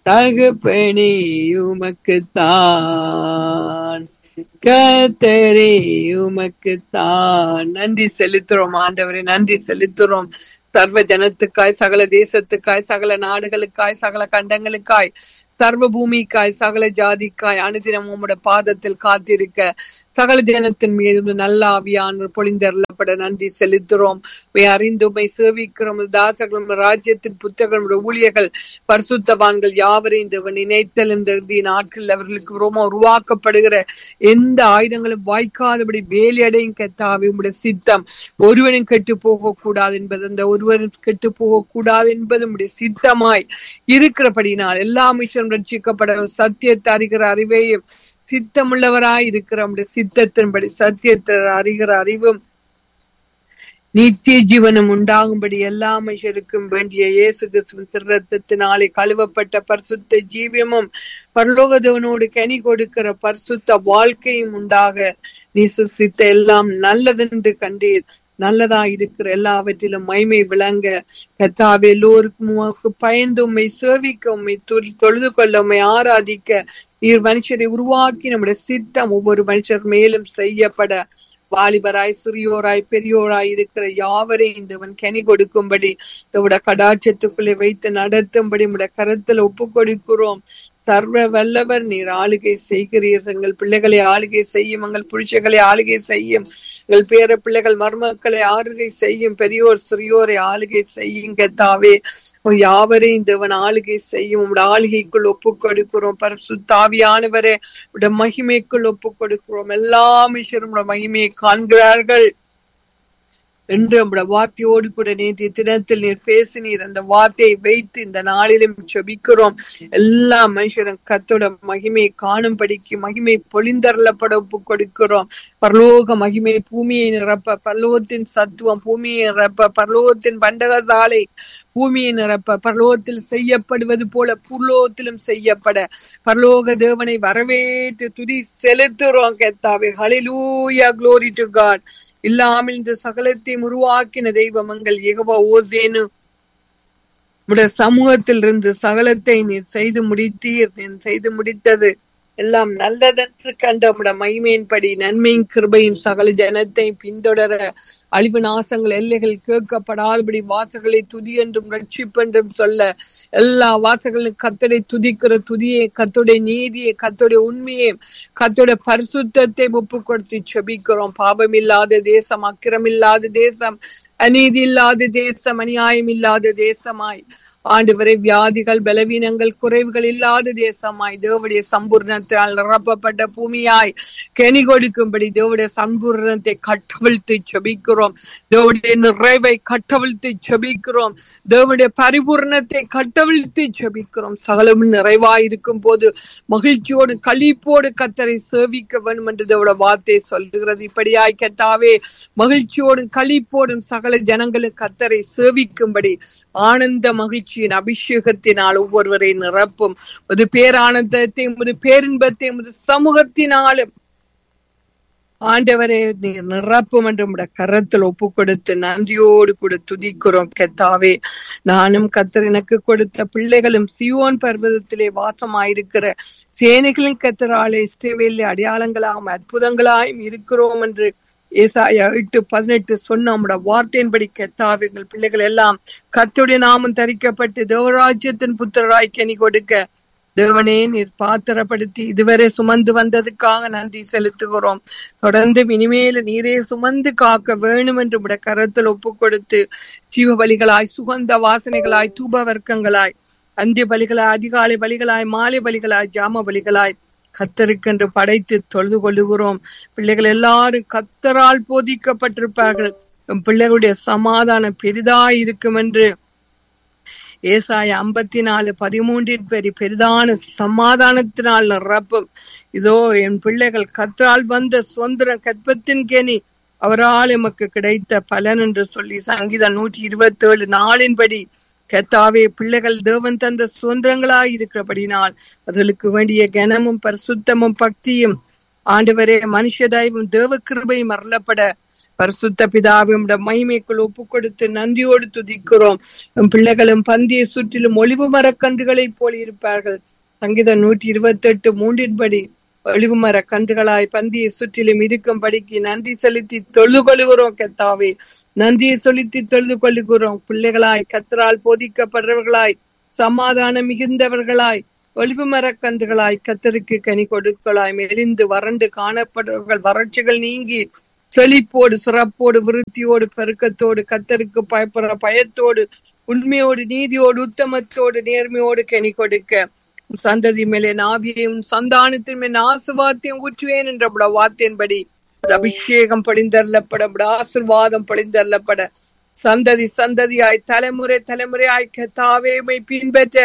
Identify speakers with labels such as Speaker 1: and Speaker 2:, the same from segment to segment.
Speaker 1: தகப்பனே உமக்குத்தான் கத்தரே உமக்குத்தான் நன்றி செலுத்துறோம் ஆண்டவரே நன்றி செலுத்துறோம் சர்வ ஜனத்துக்காய் சகல தேசத்துக்காய் சகல நாடுகளுக்காய் சகல கண்டங்களுக்காய் சர்வ பூமிக்காய் சகல ஜாதிக்காய் அனுதினம் உம்மோட பாதத்தில் காத்திருக்க சகல ஜனத்தின் மீது நல்ல ஆவியான பொழிந்தருளப்பட நன்றி செலுத்துறோம் உம்மை அறிந்து உம்மை சேவிக்கிறோம் தாசர்களும் ராஜ்யத்தின் புத்தகங்களுடைய ஊழியர்கள் பரிசுத்தவான்கள் யாவரையும் தேவன் நினைத்தல் இந்த இறுதி நாட்களில் அவர்களுக்கு ரொம்ப உருவாக்கப்படுகிற எந்த ஆயுதங்களும் வாய்க்காதபடி வேலையடையும் கெத்தாவி உம்முடைய சித்தம் ஒருவனும் கெட்டு போக கூடாது என்பது அந்த ஒருவரும் கெட்டு போக கூடாது என்பது உம்முடைய சித்தமாய் இருக்கிறபடினால் எல்லா மிஷனும் ரட்சிக்கப்பட சத்தியத்தை அறிகிற அறிவையும் சித்தமுள்ளவராய் இருக்கிற நம்முடைய சித்தத்தின்படி சத்தியத்தை அறிகிற அறிவும் நித்திய ஜீவனம் உண்டாகும்படி எல்லா மனுஷருக்கும் வேண்டிய இயேசு கிறிஸ்துவின் சிரத்தினாலே கழுவப்பட்ட பரிசுத்த ஜீவியமும் பரலோகதவனோடு கனி கொடுக்கிற பரிசுத்த வாழ்க்கையும் உண்டாக நீ சித்த எல்லாம் நல்லதென்று கண்டீர் நல்லதா இருக்கிற எல்லாவற்றிலும் மைமை விளங்க கத்தாவே எல்லோருக்கும் உமக்கு பயந்து உண்மை சேவிக்க உண்மை தொழுது கொள்ள உண்மை ஆராதிக்க நீர் மனுஷரை உருவாக்கி நம்முடைய சித்தம் ஒவ்வொரு மனுஷர் மேலும் செய்யப்பட வாலிபராய் சிறியோராய் பெரியோராய் இருக்கிற யாவரையும் இந்தவன் கனி கொடுக்கும்படி இதோட கடாட்சத்துக்குள்ளே வைத்து நடத்தும்படி நம்முடைய கரத்துல ஒப்பு கொடுக்கிறோம் சர்வ வல்லவர் நீர் ஆளுகை செய்கிறீர் எங்கள் பிள்ளைகளை ஆளுகை செய்யும் எங்கள் புருஷர்களை ஆளுகை செய்யும் எங்கள் பேர பிள்ளைகள் மருமக்களை ஆளுகை செய்யும் பெரியோர் சிறியோரை ஆளுகை செய்யும் கத்தாவே யாவரையும் தேவன் ஆளுகை செய்யும் உங்களோட ஆளுகைக்குள் ஒப்பு கொடுக்கிறோம் பரிசுத்தாவியானவரே உடைய மகிமைக்குள் ஒப்பு கொடுக்கிறோம் எல்லா மிஷரும் மகிமையை காண்கிறார்கள் என்று நம்முடைய வார்த்தையோடு கூட நேற்றைய தினத்தில் நீர் பேசினீர் அந்த வார்த்தையை வைத்து இந்த நாளிலும் செபிக்கிறோம் எல்லா மனுஷரும் கத்தோட மகிமையை காணும்படிக்கு மகிமை பொழிந்தரலப்பட ஒப்பு கொடுக்கிறோம் பரலோக மகிமை பூமியை நிரப்ப பரலோகத்தின் சத்துவம் பூமியை நிரப்ப பரலோகத்தின் பண்டகசாலை பூமியை நிரப்ப பரலோகத்தில் செய்யப்படுவது போல புர்லோகத்திலும் செய்யப்பட பரலோக தேவனை வரவேற்று துதி செலுத்துறோம் கெத்தாவே ஹலிலூயா க்ளோரி டு காட் இல்லாமல் இந்த சகலத்தையும் உருவாக்கின தெய்வம் எங்கள் எகவா ஓசேனு உடைய சமூகத்தில் இருந்து சகலத்தை நீர் செய்து முடித்தீர் நீர் செய்து முடித்தது எல்லாம் நல்லதென்று கண்ட உடைய மகிமையின்படி நன்மையும் கிருபையும் சகல ஜனத்தை பின்தொடர அழிவு நாசங்கள் எல்லைகள் கேட்கப்படாதபடி வாசல்களை துதி என்றும் ரட்சிப்பென்றும் சொல்ல எல்லா வாசல்களும் கத்தடை துதிக்கிற துதியை கத்துடைய நீதியை கத்துடைய உண்மையை கத்துடைய பரிசுத்தத்தை ஒப்பு கொடுத்து செபிக்கிறோம் பாவம் இல்லாத தேசம் அக்கிரம் இல்லாத தேசம் அநீதி இல்லாத தேசம் அநியாயம் இல்லாத தேசமாய் ஆண்டு வரை வியாதிகள் பலவீனங்கள் குறைவுகள் இல்லாத தேசமாய் தேவடைய சம்பூர்ணத்தால் நிரப்பப்பட்ட பூமியாய் கெனி கொடுக்கும்படி தேவடைய சம்பூர்ணத்தை கட்டவிழ்த்து செபிக்கிறோம் தேவடைய நிறைவை கட்டவிழ்த்து செபிக்கிறோம் தேவடைய பரிபூர்ணத்தை கட்டவிழ்த்து செபிக்கிறோம் சகலமும் நிறைவாய் இருக்கும் போது மகிழ்ச்சியோடு கழிப்போடு கத்தரை சேவிக்க வேண்டும் என்று தேவட வார்த்தை சொல்லுகிறது இப்படியாய் கத்தாவே மகிழ்ச்சியோடும் கழிப்போடும் சகல ஜனங்களும் கத்தரை சேவிக்கும்படி ஆனந்த மகிழ்ச்சியின் அபிஷேகத்தினால் ஒவ்வொருவரை நிரப்பும் ஒரு பேரானந்தத்தையும் ஒரு பேரின்பத்தையும் ஒரு சமூகத்தினாலும் ஆண்டவரே நீர் நிரப்பும் என்று உடைய கரத்தில் ஒப்பு கொடுத்து நன்றியோடு கூட துதிக்கிறோம் கெத்தாவே நானும் கத்தர் எனக்கு கொடுத்த பிள்ளைகளும் சியோன் பர்வதத்திலே வாசமாயிருக்கிற சேனைகளின் கத்தராலே இஸ்ரேவேலில் அடையாளங்களாகவும் அற்புதங்களாயும் இருக்கிறோம் என்று ஏசாயா எட்டு பதினெட்டு சொன்ன நம்முடைய வார்த்தையின்படி கெத்தாவே எங்கள் பிள்ளைகள் எல்லாம் கத்துடைய நாமம் தரிக்கப்பட்டு தேவராஜ்யத்தின் புத்திரராய் கனி கொடுக்க தேவனே நீர் பாத்திரப்படுத்தி இதுவரை சுமந்து வந்ததுக்காக நன்றி செலுத்துகிறோம் தொடர்ந்து இனிமேல் நீரே சுமந்து காக்க வேணும் என்று உடைய கரத்தில் ஒப்பு கொடுத்து ஜீவ பலிகளாய் சுகந்த வாசனைகளாய் தூப வர்க்கங்களாய் அந்திய பலிகளாய் அதிகாலை பலிகளாய் மாலை பலிகளாய் ஜாம பலிகளாய் கத்தருக்கென்று படைத்து தொழுது கொள்ளுகிறோம் பிள்ளைகள் எல்லாரும் கத்தரால் போதிக்கப்பட்டிருப்பார்கள் பிள்ளைகளுடைய சமாதானம் பெரிதாய் இருக்கும் என்று ஏசாய ஐம்பத்தி நாலு பதிமூன்றின் பெரி பெரிதான சமாதானத்தினால் நிரப்பும் இதோ என் பிள்ளைகள் கற்றால் வந்த சுதந்திர கற்பத்தின் கேணி அவரால் எமக்கு கிடைத்த பலன் என்று சொல்லி சங்கீதம் நூற்றி இருபத்தி ஏழு நாளின்படி கத்தாவே பிள்ளைகள் தேவன் தந்த சுதந்திரங்களாய் இருக்கிறபடினால் அதுகளுக்கு வேண்டிய கனமும் பரிசுத்தமும் பக்தியும் ஆண்டவரே மனுஷ தயவும் தேவ கிருபையும் அருளப்பட பரிசுத்த பிதாவை உம்முடைய மகிமைக்குள் ஒப்பு கொடுத்து நன்றியோடு துதிக்கிறோம் எம் பிள்ளைகளும் பந்தியை சுற்றிலும் ஒளிவு மரக்கன்றுகளைப் போல் இருப்பார்கள் சங்கீதம் நூற்றி இருபத்தி எட்டு மூன்றின்படி ஒளிவு மர கன்றுகளாய் பந்தியை சுற்றிலும் இருக்கும்படிக்கு நன்றி செலுத்தி தொழுது கொள்கிறோம் கத்தாவே நன்றியை செலுத்தி தொழுது கொள்கிறோம் பிள்ளைகளாய் கத்தரால் போதிக்கப்படுறவர்களாய் சமாதானம் மிகுந்தவர்களாய் ஒளிவு மரக்கன்றுகளாய் கத்தருக்கு கனி கொடுக்கலாய் மெலிந்து வறண்டு காணப்படுறவர்கள் வறட்சிகள் நீங்கி செழிப்போடு சிறப்போடு விருத்தியோடு பெருக்கத்தோடு கத்தருக்கு பயப்படுற பயத்தோடு உண்மையோடு நீதியோடு உத்தமத்தோடு நேர்மையோடு கனி கொடுக்க உம் சந்ததி மேலே நாவியையும் சந்தானத்தின் மேல் ஆசிர்வாதத்தையும் ஊற்றுவேன் என்ற உம்முடைய வார்த்தையின்படி அது அபிஷேகம் பொழிந்தள்ளப்பட உம்முடைய ஆசிர்வாதம் பொழிந்தள்ளப்பட சந்ததி சந்ததியாய் தலைமுறை தலைமுறையாய் கத்தாவேமை பின்பற்ற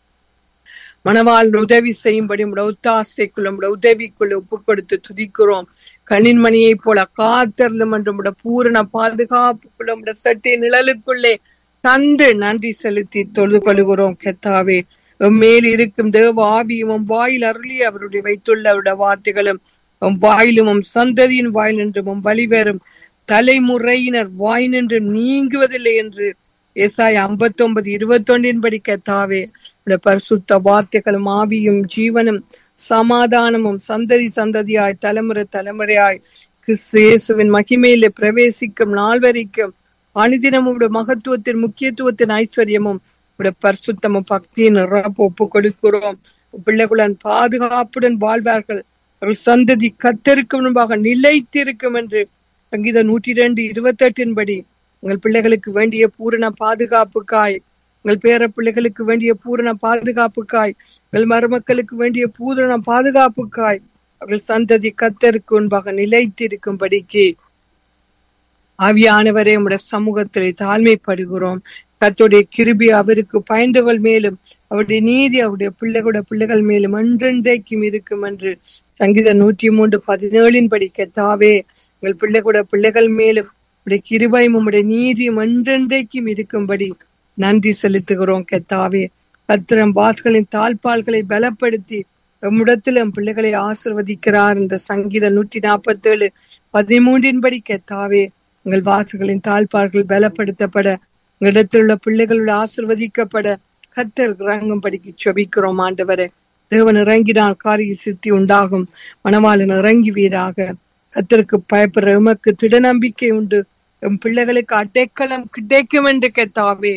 Speaker 1: மணவாள் உதவி செய்யும்படி உடைய ஒத்தாசைக்குள்ள உடைய உதவிக்குள்ள ஒப்பு கொடுத்து துதிக்கிறோம் கண்ணின் மணியை போல காத்தரலும் என்று உடைய பூரண பாதுகாப்புக்குள்ள உடைய சட்டை நிழலுக்குள்ளே தந்து நன்றி செலுத்தி தொழுது கொள்கிறோம் கெத்தாவே மேல் இருக்கும் தேவ ஆவியும் உம் வாயில் அருளி அவருடைய வைத்துள்ள அவருடைய வார்த்தைகளும் உம் வாயிலும் உம் சந்ததியின் வாயில் நின்றும் உம் வழிவேறும் தலைமுறையினர் வாய் நின்று நீங்குவதில்லை என்று ஏசாய் ஐம்பத்தி ஒன்பது இருபத்தி ஒன்றின் படி கத்தாவே உடைய பரிசுத்த வார்த்தைகளும் ஆவியும் ஜீவனும் சமாதானமும் சந்ததி சந்ததியாய் தலைமுறை தலைமுறையாய் கிறிஸ்து இயேசுவின் மகிமையிலே பிரவேசிக்கும் நாள் வரைக்கும் அனுதினமும் உடைய மகத்துவத்தின் முக்கியத்துவத்தின் ஐஸ்வர்யமும் உடைய பரிசுத்தமும் பக்தியின் நிரப்பு ஒப்பு கொடுக்கிறோம் பிள்ளைகளுடன் பாதுகாப்புடன் வாழ்வார்கள் அவர்கள் சந்ததி கத்தருக்கு முன்பாக நிலைத்திருக்கும் என்று சங்கீத நூற்றி ரெண்டு இருபத்தி எட்டின் படி உங்கள் பிள்ளைகளுக்கு வேண்டிய பூரண பாதுகாப்புக்காய் உங்கள் பேர பிள்ளைகளுக்கு வேண்டிய பூரண பாதுகாப்புக்காய் உங்கள் மருமக்களுக்கு வேண்டிய பூரண பாதுகாப்புக்காய் அவர்கள் சந்ததி கத்தருக்கு முன்பாக நிலைத்திருக்கும்படிக்கு ஆவியானவரே உடைய சமூகத்திலே தாழ்மைப்படுகிறோம் கத்துடைய கிருபி அவருக்கு பயந்தவள் மேலும் அவருடைய நீதி அவருடைய பிள்ளைகளுடைய பிள்ளைகள் மேலும் என்றென்றைக்கும் இருக்கும் என்று சங்கீத நூற்றி மூன்று பதினேழின் படி கத்தாவே உங்கள் பிள்ளைகளுடைய பிள்ளைகள் மேலும் உடைய கிருபையும் உடைய நீதியும் என்றென்றைக்கும் இருக்கும்படி நன்றி செலுத்துகிறோம் கெத்தாவே கத்திரம் வாஸ்களின் தாழ்பால்களை பலப்படுத்தி எம்மிடத்தில் எம் பிள்ளைகளை ஆசிர்வதிக்கிறார் என்ற சங்கீத நூற்றி நாற்பத்தி ஏழு பதிமூன்றின் படி கெத்தாவே உங்கள் வாசுகளின் தாழ்பால்கள் பலப்படுத்தப்பட உங்களிடத்தில் உள்ள பிள்ளைகளோட ஆசிர்வதிக்கப்பட கத்தர் இறங்கும்படிக்கு செபிக்கிறோம் ஆண்டவரே தேவன் இறங்கினால் காரிய சித்தி உண்டாகும் மணவாளன் இறங்கி வீராக கத்தருக்கு பயப்படுற எமக்கு திட நம்பிக்கை உண்டு எம் பிள்ளைகளுக்கு அடைக்கலம் கிடைக்கும் என்று கேத்தாவே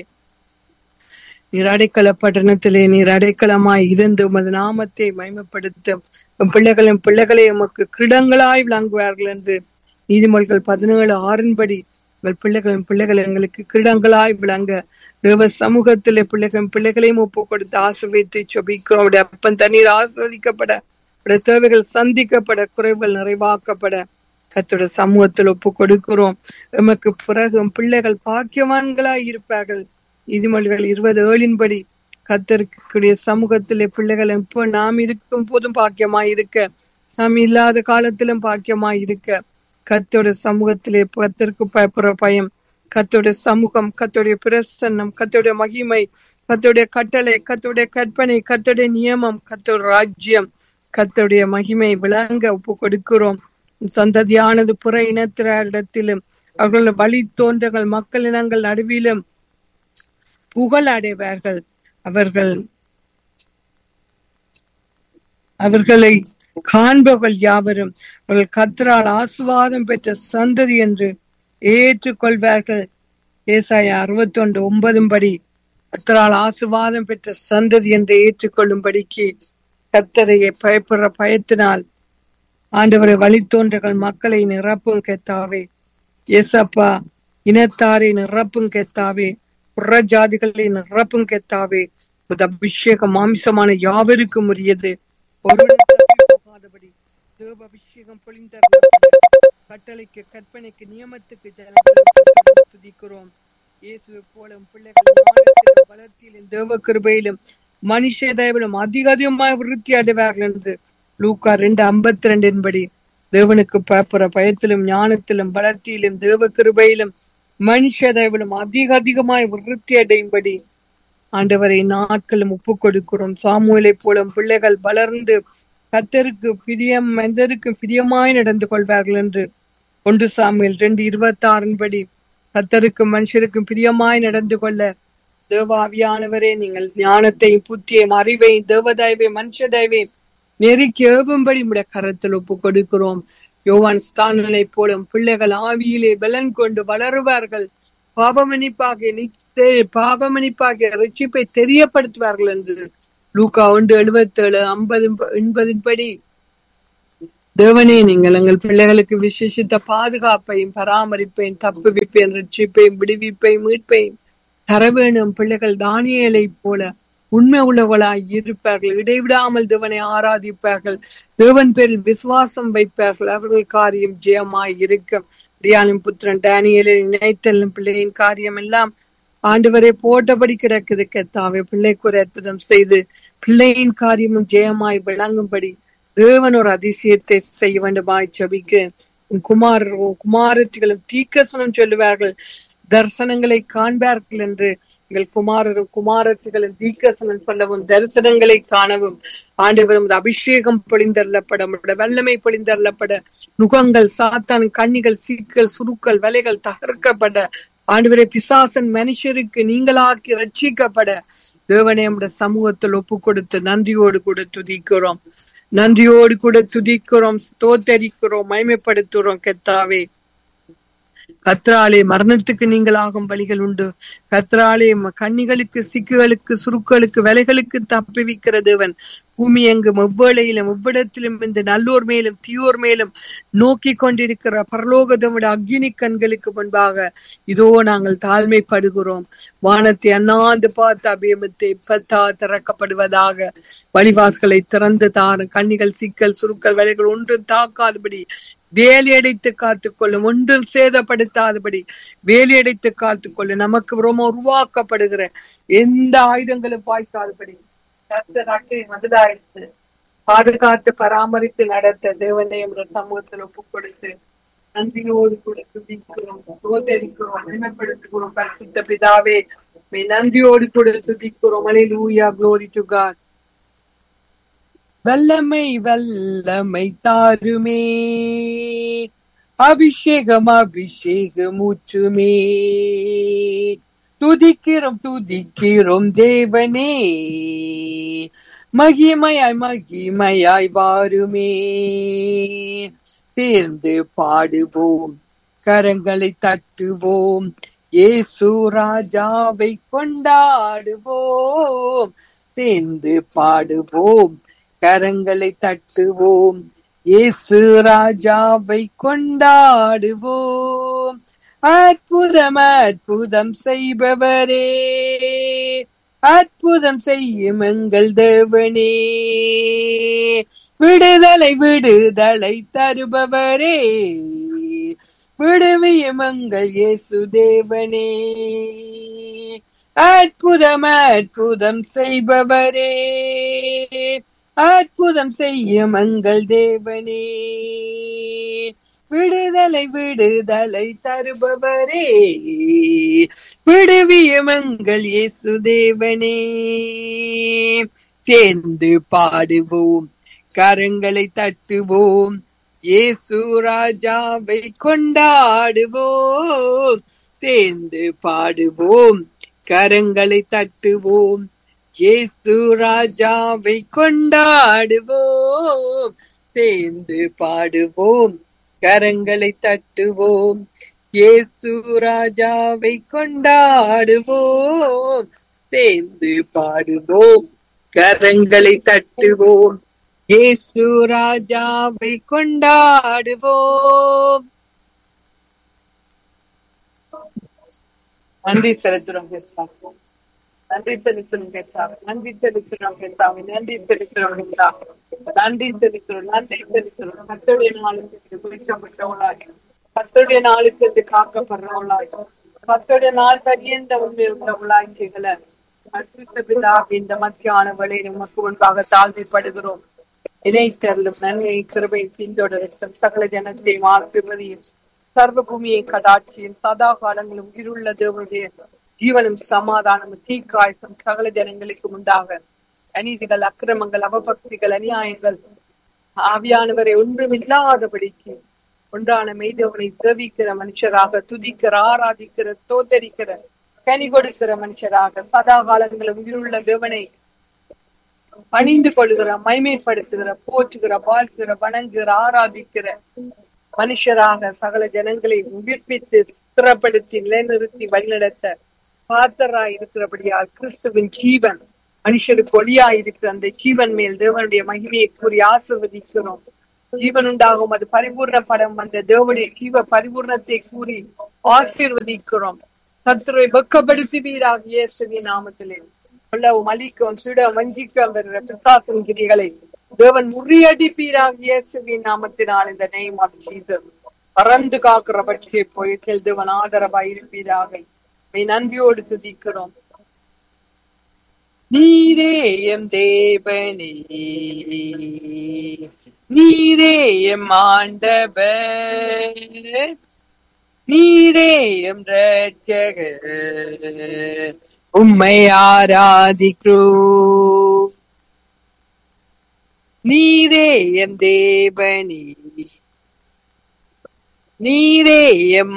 Speaker 1: நீர் அடைக்கல பட்டணத்திலே நீர் அடைக்கலமாய் இருந்து உமது நாமத்தை மயமப்படுத்த எம் பிள்ளைகளும் பிள்ளைகளை எமக்கு கிடங்களாய் விளங்குவார்கள் என்று நீதிமொழிகள் பதினேழு ஆறின்படி உங்கள் பிள்ளைகளும் பிள்ளைகள் எங்களுக்கு கிரீடங்களாய் விளங்க தேவ சமூகத்திலே பிள்ளைகளும் பிள்ளைகளையும் ஒப்பு கொடுத்து ஆசிர்வதித்து சொபிக்கிறோம் அவருடைய அப்பன் தண்ணீர் ஆஸ்வதிக்கப்பட அவருடைய தேவைகள் சந்திக்கப்பட குறைவுகள் நிறைவாக்கப்பட கத்தோட சமூகத்தில் ஒப்பு கொடுக்கிறோம் எமக்கு பிறகு பிள்ளைகள் பாக்கியவான்களாய் இருப்பார்கள் நீதிமொழிகள் இருபது ஏழின்படி கத்தருக்குடைய சமூகத்திலே பிள்ளைகள் இப்போ நாம் இருக்கும் போதும் பாக்கியமாய் இருக்க நாம் இல்லாத காலத்திலும் பாக்கியமாய் இருக்க கத்தோட சமூகத்திலே கத்தருக்கு பயப்படுற பயம் கத்தோட சமூகம் கத்தோடைய பிரசன்னம் கத்தோடைய மகிமை கத்தோடைய கட்டளை கத்தோடைய கற்பனை கத்தோடைய நியமம் கத்தோட ராஜ்யம் கத்தோடைய மகிமை விளங்க ஒப்பு கொடுக்கிறோம் சந்ததியானது புற இனத்தினரிடத்திலும் அவர்கள் வழி தோன்றங்கள் மக்கள் இனங்கள் நடுவிலும் புகழ் அடைவார்கள் அவர்கள் அவர்களை காண்பவர்கள் யாவரும் அவர்கள் கத்தரால் ஆசுவாதம் பெற்ற சந்ததி என்று ஏற்றுக்கொள்வார்கள் ஏசாய அறுபத்தி ஒன்று ஒன்பதும் படி கத்தரால் ஆசுவாதம் பெற்ற சந்ததி என்று ஏற்றுக்கொள்ளும்படிக்கு கத்தரையை பயப்படுற பயத்தினால் ஆண்டவரை வழித்தோன்றர்கள் மக்களை நிரப்பும் கெத்தாவே எசப்பா இனத்தாரை நிரப்பும் கெத்தாவே புற ஜாதிகளை நிரப்பும் கெத்தாவே அபிஷேக மாமிசமான யாவருக்கும் உரியது போகாதபடி தேவ அபிஷேகம் பொழிந்தர் கட்டளைக்கு கற்பனைக்கு நியமத்துக்கு ஜனங்களுக்கு துதிக்கிறோம் இயேசுவை போல பிள்ளைகள் வளர்ச்சியிலும் தேவ கிருபையிலும் மனுஷ தயவிலும் அதிக அதிகமாக விருத்தி அடைவார்கள் என்று லூக்கா ரெண்டு ஐம்பத்தி ரெண்டின் படி தேவனுக்கு பயப்புற பயத்திலும் ஞானத்திலும் வளர்ச்சியிலும் தேவ கிருபையிலும் மனுஷ தயவிலும் அதிக அதிகமாய் விருத்தி அடையும்படி ஆண்டவரை நாட்களும் ஒப்பு கொடுக்கிறோம் சாமுவேலை போல பிள்ளைகள் வளர்ந்து கத்தருக்கு பிரியம் மனிதருக்கு பிரியமாய் நடந்து கொள்வார்கள் என்று ஒன்று சாமியில் ரெண்டு இருபத்தி ஆறின் படி கத்தருக்கும் மனுஷருக்கும் பிரியமாய் நடந்து கொள்ள தேவாவியானவரே நீங்கள் ஞானத்தையும் புத்தியையும் அறிவையும் தேவதயவை மனுஷ தயவை நெருக்கி ஏவும்படி உடைய கரத்தில் ஒப்பு கொடுக்கிறோம் யோவான் ஸ்தானனை போலும் பிள்ளைகள் ஆவியிலே பலன் கொண்டு வளருவார்கள் பாபமணிப்பாக நிச்சய பாபமணிப்பாக ரட்சிப்பை தெரியப்படுத்துவார்கள் என்று லூக்கா ஒன்று எழுபத்தேழு ஐம்பது எண்பதின் படி தேவனே நீங்கள் எங்கள் பிள்ளைகளுக்கு விசேஷித்த பாதுகாப்பையும் பராமரிப்பையும் தப்புவிப்பையும் ரட்சிப்பையும் விடுவிப்பையும் மீட்பையும் தர வேணும் பிள்ளைகள் தானியலை போல உண்மை உள்ளவர்களாய் இருப்பார்கள் இடைவிடாமல் தேவனை ஆராதிப்பார்கள் தேவன் பேரில் விசுவாசம் வைப்பார்கள் அவர்கள் காரியம் ஜெயமாய் இருக்கும் ரியாலின் புத்திரன் டேனியலை நினைத்தல்லும் பிள்ளையின் காரியம் எல்லாம் ஆண்டவரை போட்டபடி கிடக்குது கெத்தாவை பிள்ளைக்கு ஒரு அற்புதம் செய்து பிள்ளையின் காரியமும் ஜெயமாய் விளங்கும்படி தேவன் ஒரு அதிசயத்தை செய்ய வேண்டுமாய் ஜபிக்க உன் குமாரரும் குமாரத்திகளும் தீக்கசனம் சொல்லுவார்கள் தரிசனங்களை காண்பார்கள் என்று எங்கள் குமாரரும் குமாரத்திகளும் தீக்கசனம் சொல்லவும் தரிசனங்களை காணவும் ஆண்டவரும் அபிஷேகம் பொழிந்தள்ளப்பட வல்லமை பொழிந்தள்ளப்பட நுகங்கள் சாத்தான் கண்ணிகள் சீக்கள் சுருக்கள் வலைகள் தகர்க்கப்பட ஆண்டவரை பிசாசன் மனுஷருக்கு நீங்களாக்கி ரட்சிக்கப்பட தேவனை நம்முடைய சமூகத்தில் ஒப்பு கொடுத்து நன்றியோடு கூட துதிக்கிறோம் நன்றியோடு கூட துதிக்கிறோம் ஸ்தோத்தரிக்கிறோம் மயமைப்படுத்துறோம் கெத்தாவே கத்ராலே மரணத்துக்கு நீங்களாகும் வழிகள் உண்டு கத்ராலே கண்ணிகளுக்கு சிக்குகளுக்கு சுருக்களுக்கு விலைகளுக்கு தப்பிவிக்கிற தேவன் பூமி எங்கும் எவ்வேளையிலும் எவ்விடத்திலும் இந்த நல்லோர் மேலும் தீயோர் மேலும் நோக்கி கொண்டிருக்கிற பரலோகதோட அக்னி கண்களுக்கு முன்பாக இதோ நாங்கள் தாழ்மைப்படுகிறோம் வானத்தை அண்ணாந்து பார்த்து அபியமத்தை பத்தா திறக்கப்படுவதாக வழிவாசல்களை திறந்து தாரும் கண்ணிகள் சிக்கல் சுருக்கள் வேலைகள் ஒன்றும் தாக்காதபடி வேலையடைத்து காத்துக்கொள்ளும் ஒன்றும் சேதப்படுத்தாதபடி வேலையடைத்து காத்துக்கொள்ளும் நமக்கு ரொம்ப உருவாக்கப்படுகிற எந்த ஆயுதங்களும் பாய்க்காதபடி மதுதாயிடுச்சு பாதுகாத்து பராமரித்து நடத்த தேவனையும் சமூகத்தில் ஒப்பு கொடுத்து நன்றியோடு கூட துதிக்கிறோம் சோதரிக்கிறோம் அடிமைப்படுத்துகிறோம் பரிசுத்த பிதாவே நன்றியோடு கூட துதிக்கிறோம் அலை லூயா குளோரி டு காட் வல்லமை வல்லமை தாருமே அபிஷேகம் அபிஷேகம் ஊற்றுமே துதிக்கிறோம் துதிக்கிறோம் தேவனே மகிமையாய் மகிமையாய் வாருமே சேர்ந்து பாடுவோம் கரங்களை தட்டுவோம் ஏசு ராஜாவை கொண்டாடுவோம் சேர்ந்து பாடுவோம் கரங்களை தட்டுவோம் இயேசு ராஜாவை கொண்டாடுவோம் அற்புதம் அற்புதம் செய்பவரே அற்புதம் செய்யும் எங்கள் தேவனே விடுதலை விடுதலை தருபவரே விடுவியும் எங்கள் இயேசு தேவனே அற்புதம் அற்புதம் செய்பவரே அற்புதம் செய்யும் எங்கள் தேவனே விடுதலை விடுதலை தருபவரே விடுவியும் எங்கள் இயேசு தேவனே சேர்ந்து பாடுவோம் கரங்களை தட்டுவோம் இயேசு ராஜாவை கொண்டாடுவோம் சேர்ந்து பாடுவோம் கரங்களை தட்டுவோம் இயேசு ராஜாவை கொண்டாடுவோம் சேர்ந்து பாடுவோம் கரங்களை தட்டுவோம் இயேசு ராஜாவை கொண்டாடுவோம் சேர்ந்து பாடுவோம் கரங்களை தட்டுவோம் இயேசு ராஜாவை கொண்டாடுவோம் நன்றி செலுத்துறோம் பேசுவோம் நன்றி செலுத்துறோம் பேசாம நன்றி செலுத்துறோம் பேசாம நன்றி செலுத்துறோம் பேசாம நன்றி செலுத்துறோம் நன்றி செலுத்துறோம் கத்தோடைய நாளுக்கு குறிச்சப்பட்டவளாய் கத்தோடைய நாளுக்கு இது காக்கப்படுறவளாய் கத்தோடைய நாள் பரியந்த உண்மை உள்ளவளாய் கேட்கல அற்புத பிதா இந்த மத்தியான வழியில் உமக்கு முன்பாக தாழ்மைப்படுகிறோம் இணைத்தருளும் நன்மை கிருபை பின்தொடரும் சகல ஜனத்தையும் ஆசிர்வதியும் சர்வ பூமியை கடாட்சியும் சதா காலங்களும் உயிருள்ள தேவனுடைய ஜீவனும் சமாதானமும் தீக்காய்ப்பும் சகல ஜனங்களுக்கு உண்டாக அநீதிகள் அக்கிரமங்கள் அவபக்திகள் அநியாயங்கள் ஆவியானவரை ஒன்றும் இல்லாதபடிக்கு ஒன்றான மெய்தவனை சேவிக்கிற மனுஷராக துதிக்கிற ஆராதிக்கிற தோத்தரிக்கிற கனி கொடுக்கிற மனுஷராக சதா காலங்களும் உயிருள்ள தேவனை பணிந்து கொள்கிற மைமைப்படுத்துகிற போற்றுகிற வாழ்த்துகிற வணங்குகிற ஆராதிக்கிற மனுஷராக சகல ஜனங்களை உயிர்ப்பித்து ஸ்திரப்படுத்தி நிலைநிறுத்தி வழிநடத்த பாத்தராய் இருக்கிறபடியால் கிறிஸ்துவின் ஜீவன் மனுஷருக்கு ஒளியாய் இருக்கிற அந்த ஜீவன் மேல் தேவனுடைய மகிமையை கூறி ஆசிர்வதிக்கிறோம் ஜீவன் உண்டாகும் அது பரிபூர்ண படம் அந்த தேவனுடைய ஜீவ பரிபூர்ணத்தை கூறி ஆசீர்வதிக்கிறோம் கர்த்தரை வெக்கப்படுத்துவீராக இயேசுவின் நாமத்திலே உள்ளவும் அழிக்கும் சுட வஞ்சிக்கம் வருகிற பிசாசின் கிரிகளை தேவன் முறியடிப்பீராக இயேசுவின் நாமத்தினால் இந்த நெய்ம் ஆஃப் ஜீசஸ் பறந்து காக்கிற பட்சியை போய் தேவன் ஆதரவாய் இருப்பீராக மெய் நன்றியோடு துதிக்கிறோம் நீரே எம் தேவனே நீரே எம் ஆண்டவர் நீரே எம் ரட்சகர் உம்மை ஆராதிக்கிறோ நீரே எம் தேவனே நீரே எம்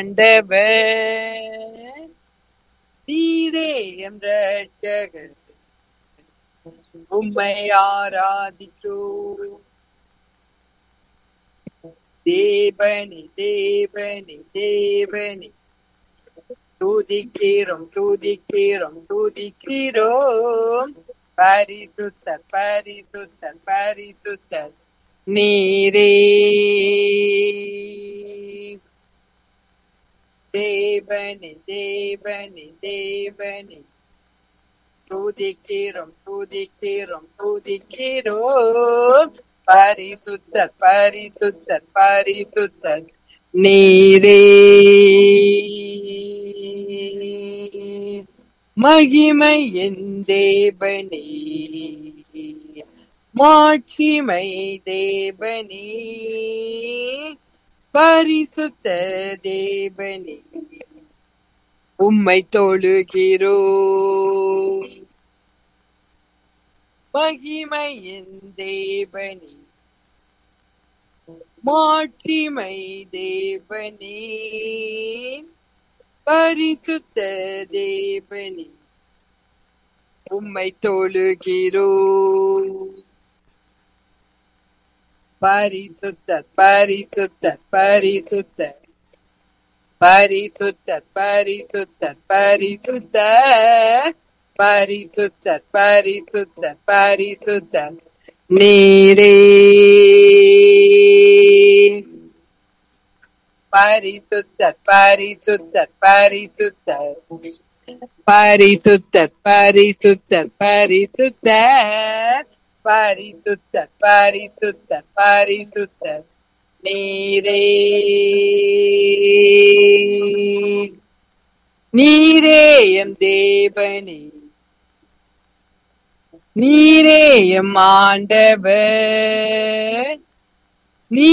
Speaker 1: ஆண்டவர் நீரே எம் ரட்சகர் உம்மை ஆராதிக்கிறோ தேவனி தேவனி தேவனி துதிக்கிறோம் துதிக்கிறோம் துதிக்கிறோம் பரிசுத்தர் பரிசுத்தர் பரிசுத்தர் நீரே தேவனி தேவனி தேவனி துதிக்கிறோம் துதிக்கிறோம் துதிக்கிறோம் பரிசுத்தர் பரிசுத்தர் பரிசுத்தர் நீரே மகிமை என் தேவனே மாட்சிமை தேவனே பரிசுத்த தேவனே உம்மை தொழுகிறோ மகிமை என் தேவனே மாட்சிமை தேவனே பரிசுத்த தேவனே உம்மை தொழுகிறோ பரிசுத்தர் பரிசுத்தர் பரிசுத்தர் பரிசுத்தர் பரிசுத்தர் பரிசுத்தர் பரிசுத்தர் பரிசுத்தர் பரிசுத்தர் நீரே பரிசுத்தர் பரிசுத்தர் பரிசுத்தர் பரிசுத்தர் பரிசுத்தர் பரிசுத்தர் பரிசுத்தர் பரிசுத்தர் பரிசுத்தர் நீரே நீரே எம் தேவனே நீரே எம் ஆண்டவர்